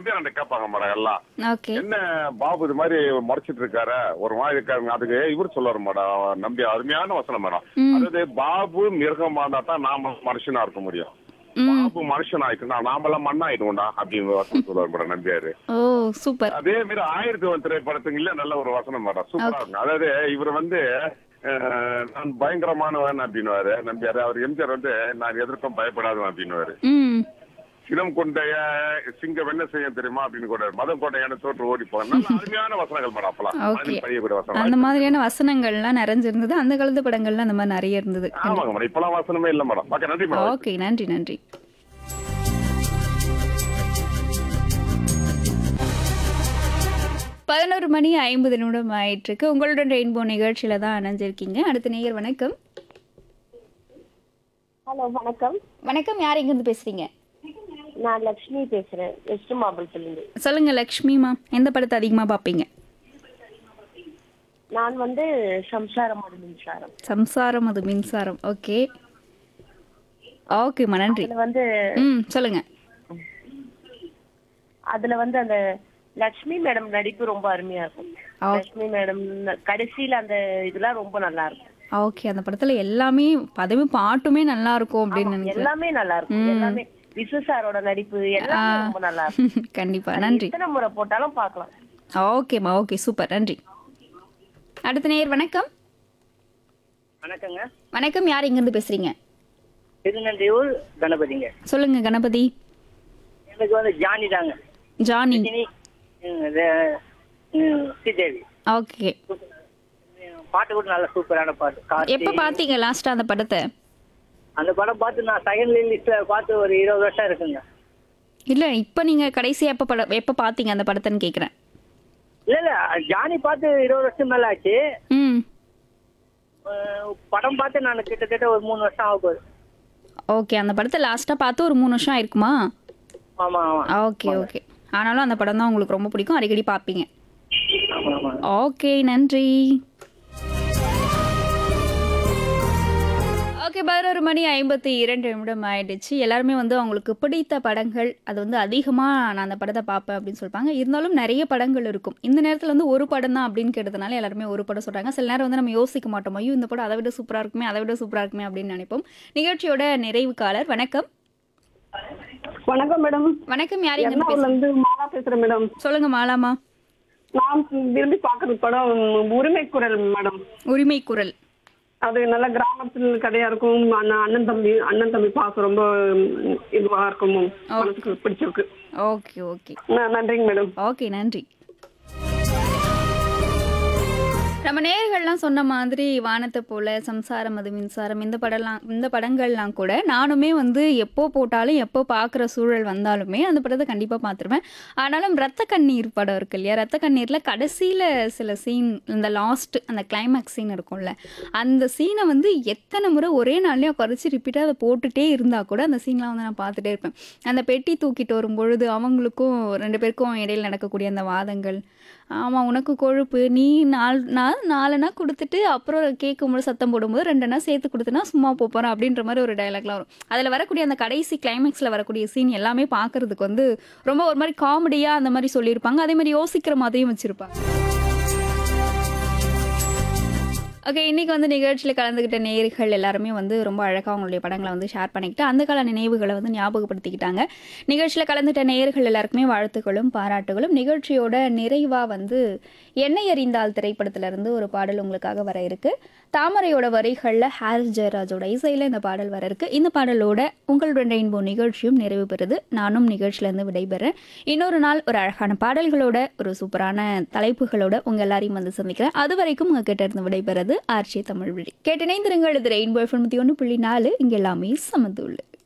நம்பியார் அந்த கேட்பாங்க மேடம் எல்லாம் ஓகே என்ன பாபு இது மாதிரி மறைச்சிட்டு இருக்காரு ஒரு மாதிரி இருக்காருங்க அதுக்கு இவர் சொல்லுவாரு மேடம் நம்பி அருமையான வசனம் மேடம் ம். அதாவது பாபு மிருகமா இருந்தா தான் நாம மனுஷனா இருக்க முடியும் ம் பாபு மனுஷன் ஆயிட்டுனா நாமெல்லாம் மண்ணாயிடுவோம்டா அப்படின்னு வசனம் சொல்லுவாரு மேடம் நம்பியாரு ஓ சூப்பர் அதே மாதிரி ஆயிரத்தி ஒன் திரைப்படத்துக்குள்ள நல்ல ஒரு வசனம் மேடம் சூப்பரா இருக்கும் அதாவது இவர் வந்து அஹ், நான் பயங்கரமானவன் அப்படின்னுவாரு நம்பியாரு அவர் எம்ஜிஆர் வந்து நான் எதற்கும் பயப்படாதவன் அப்படின்னுவாரு ம் சினம் கொண்டைய சிங்கம் என்ன செய்ய தெரியுமா அப்படின்னு கூட மதம் கொண்டையான தோற்று ஓடி போக நல்ல அருமையான வசனங்கள் மேடம் அப்பலாம் Okay. மனிதன் பழியக்கூடிய அந்த வசனம் மாதிரியான வசனங்கள்லாம் நிறைஞ்சிருந்தது அந்த காலத்து படங்கள்ல அந்த மாதிரி நிறைய இருந்தது ஆமாங்க மேடம் இப்பெல்லாம் வசனமே இல்ல மேடம் ஓகே நன்றி மேடம் ஓகே நன்றி நன்றி பதினோரு மணி ஐம்பது நிமிடம் ஆயிட்டிருக்கு உங்களுடன் ரெயின்போ நிகழ்ச்சியில தான் இணைஞ்சிருக்கீங்க அடுத்த நேயர் வணக்கம் ஹலோ வணக்கம் வணக்கம் யார் எங்கேருந்து பேசுறீங்க நான் லக்ஷ்மி பேசுறேன் வெஸ்ட் மாம்பலத்திலிருந்து சொல்லுங்க லக்ஷ்மிமா எந்த படத்தை அதிகமா பார்ப்பீங்க நான் வந்து சம்சாரம் ஒரு மின்சாரம் சம்சாரம் அது மின்சாரம் ஓகே ஓகேம்மா நன்றி அதுல வந்து ம் சொல்லுங்க அதுல வந்து அந்த லக்ஷ்மி மேடம் நடிப்பு ரொம்ப அருமையா இருக்கும் ஆ. லக்ஷ்மி மேடம் கடைசியில அந்த இதெல்லாம் ரொம்ப நல்லா இருக்கும் ஓகே அந்த படத்துல எல்லாமே பதவி பாட்டுமே நல்லா இருக்கும் அப்படின்னு நினைக்கிறேன் எல்லாமே நல்லா இருக்கும் எல்லாமே விசு சாரோட நடிப்பு எல்லாமே ரொம்ப நல்லா இருக்கும் கண்டிப்பா நன்றி எத்தனை முறை போட்டாலும் பார்க்கலாம் ஓகேம்மா ஓகே சூப்பர் நன்றி அடுத்த நேயர் வணக்கம் வணக்கங்க வணக்கம் யார் எங்கேருந்து பேசுறீங்க திருநன்றியூர் கணபதிங்க சொல்லுங்க கணபதி எனக்கு வந்து ஜானி தாங்க ஜானி இனி ம், இது, ம், ஸ்ரீதேவி ஓகே ம், பாட்டு கூட நல்ல சூப்பரான பாட்டு கார்த்தி. எப்ப பாத்தீங்க லாஸ்டா அந்த படத்தை அந்த படம் பார்த்து நான் செகண்ட் லிஸ்ட்ல பார்த்து ஒரு இருபது வருஷம் இருக்குங்க இல்ல இப்ப நீங்க கடைசியா எப்ப படம் எப்ப பாத்தீங்க அந்த படத்தைன்னு கேக்குறேன் இல்ல இல்ல ஜானி பார்த்து இருபது வருஷம் மேல ஆச்சு ம் அஹ், படம் பார்த்து நான் கிட்டத்தட்ட ஒரு மூணு வருஷம் ஆக போகுது ஓகே அந்த படத்தை லாஸ்டா பார்த்து ஒரு மூணு வருஷம் ஆயிருக்குமா ஆமா ஆமா ஓகே ஓகே ஆனாலும் அந்த படம் தான் உங்களுக்கு ரொம்ப பிடிக்கும் அடிக்கடி பார்ப்பீங்க ஆமா ஆமா ஓகே நன்றி ஓகே பதினோரு மணி ஐம்பத்தி இரண்டு நிமிடம் ஆயிடுச்சு எல்லாருமே வந்து அவங்களுக்கு பிடித்த படங்கள் அது வந்து அதிகமாக நான் அந்த படத்தை பார்ப்பேன் அப்படின்னு சொல்லுவாங்க இருந்தாலும் நிறைய படங்கள் இருக்கும் இந்த நேரத்தில் வந்து ஒரு படம் தான் அப்படின்னு கேட்டதுனால எல்லாருமே ஒரு படம் சொல்கிறாங்க சில நேரம் வந்து நம்ம யோசிக்க மாட்டோம் ஐயோ இந்த படம் அதை விட சூப்பராக இருக்குமே அதை விட சூப்பராக இருக்குமே அப்படின்னு நினைப்போம் நிகழ்ச்சியோட நிறைவு காலர் வணக்கம் வணக்கம் மேடம் வணக்கம் யார் எங்க எர்ணாகுளம்ல இருந்து மாலா பேசுறேன் மேடம் சொல்லுங்க மாலாமா நான் விரும்பி பாக்குற படம் உரிமை குரல் மேடம் உரிமை குரல் அது நல்ல கிராமத்தில் கதையா இருக்கும் அண்ணன் அண்ணன் தம்பி அண்ணன் தம்பி பாசம் ரொம்ப ம், இதுவா இருக்கும் மனசுக்கு பிடிச்சிருக்கு ஓகே ஓகே ந- நன்றிங்க மேடம் ஓகே நன்றி நம்ம நேயர்கள்லாம் சொன்ன மாதிரி வானத்தை போல சம்சாரம் அது மின்சாரம் இந்த படம்லாம் இந்த படங்கள்லாம் கூட நானுமே வந்து எப்போ போட்டாலும் எப்போ பார்க்குற சூழல் வந்தாலுமே அந்த படத்தை கண்டிப்பாக பார்த்துருவேன் ஆனாலும் ரத்த கண்ணீர் படம் இருக்கு இல்லையா ரத்த கண்ணீரில் கடைசியில் சில சீன் இந்த லாஸ்ட் அந்த கிளைமேக்ஸ் சீன் இருக்கும்ல அந்த சீனை வந்து எத்தனை முறை ஒரே நாள்லேயே குறைச்சி ரிப்பீட்டாக அதை போட்டுட்டே இருந்தால் கூட அந்த சீன்லாம் வந்து நான் பார்த்துட்டே இருப்பேன் அந்த பெட்டி தூக்கிட்டு வரும் பொழுது அவங்களுக்கும் ரெண்டு பேருக்கும் இடையில நடக்கக்கூடிய அந்த வாதங்கள் ஆமாம் உனக்கு கொழுப்பு நீ நாலு நாள் நாலுனா கொடுத்துட்டு அப்புறம் கேட்கும்போது சத்தம் போடும்போது ரெண்டுனா சேர்த்து கொடுத்தனா சும்மா போப் போகிறேன் அப்படின்ற மாதிரி ஒரு டயலாக்லாம் வரும் அதில் வரக்கூடிய அந்த கடைசி கிளைமேக்ஸில் வரக்கூடிய சீன் எல்லாமே பார்க்கறதுக்கு வந்து ரொம்ப ஒரு மாதிரி காமெடியாக அந்த மாதிரி சொல்லியிருப்பாங்க அதே மாதிரி யோசிக்கிற மாதிரியும் வச்சுருப்பாங்க ஓகே இன்னைக்கு வந்து நிகழ்ச்சியில் கலந்துக்கிட்ட நேயர்கள் எல்லாருமே வந்து ரொம்ப அழகாக அவங்களுடைய படங்களை வந்து ஷேர் பண்ணிக்கிட்டு அந்த கால நினைவுகளை வந்து ஞாபகப்படுத்திக்கிட்டாங்க நிகழ்ச்சியில் கலந்துட்ட நேயர்கள் எல்லாருக்குமே வாழ்த்துக்களும் பாராட்டுகளும் நிகழ்ச்சியோட நிறைவாக வந்து எண்ணெய் எறிந்தால் திரைப்படத்திலிருந்து ஒரு பாடல் உங்களுக்காக வர இருக்கு தாமரையோட வரிகளில் ஹாரிஸ் ஜெயராஜோட இசையில் இந்த பாடல் வர இருக்கு இந்த பாடலோட உங்களுடன் ரெயின்போ நிகழ்ச்சியும் நிறைவு பெறுது நானும் நிகழ்ச்சியிலேருந்து விடைபெறேன் இன்னொரு நாள் ஒரு அழகான பாடல்களோட ஒரு சூப்பரான தலைப்புகளோட உங்க எல்லாரையும் வந்து சந்திக்கிறேன் அது வரைக்கும் உங்ககிட்ட இருந்து விடைபெறது ஆர்ச்சி தமிழ் வழி கேட்டிணைந்திருங்கள் இது ரெயின்போ எஃப்எம் ஒன்று புள்ளி நாலு இங்கே எல்லாமே சமந்துள்ளு